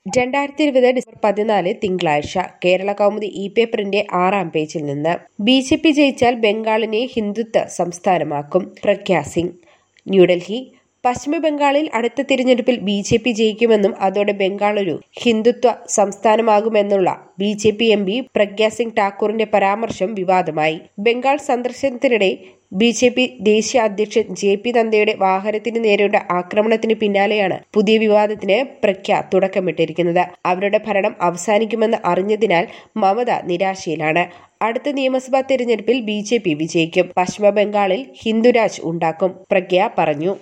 രണ്ടായിരത്തി ഇരുപത് ഡിസംബർ പതിനാല് തിങ്കളാഴ്ച കേരള കൗമുദി ഇ പേപ്പറിന്റെ ആറാം പേജിൽ നിന്ന് ബി ജെ പി ജയിച്ചാൽ ബംഗാളിനെ ഹിന്ദുത്വ സംസ്ഥാനമാക്കും പ്രഗ്യാ സിംഗ് ന്യൂഡൽഹി പശ്ചിമ ബംഗാളിൽ അടുത്ത തിരഞ്ഞെടുപ്പിൽ ബി ജെ പി ജയിക്കുമെന്നും അതോടെ ബംഗാൾ ഒരു ഹിന്ദുത്വ സംസ്ഥാനമാകുമെന്നുള്ള B J P M P Pragya Singh ഠാക്കൂറിന്റെ പരാമർശം വിവാദമായി ബംഗാൾ സന്ദർശനത്തിനിടെ ബി ജെ പി ദേശീയ അധ്യക്ഷൻ ജെ പി നദ്ദയുടെ വാഹനത്തിന് നേരെയുള്ള ആക്രമണത്തിന് പിന്നാലെയാണ് പുതിയ വിവാദത്തിന് പ്രഖ്യ തുടക്കമിട്ടിരിക്കുന്നത് അവരുടെ ഭരണം അവസാനിക്കുമെന്ന് അറിഞ്ഞതിനാൽ മമത നിരാശയിലാണ് അടുത്ത നിയമസഭാ തെരഞ്ഞെടുപ്പിൽ ബി ജെ പി വിജയിക്കും പശ്ചിമ ബംഗാളിൽ ഹിന്ദുരാജ് ഉണ്ടാക്കും പ്രഗ്യ പറഞ്ഞു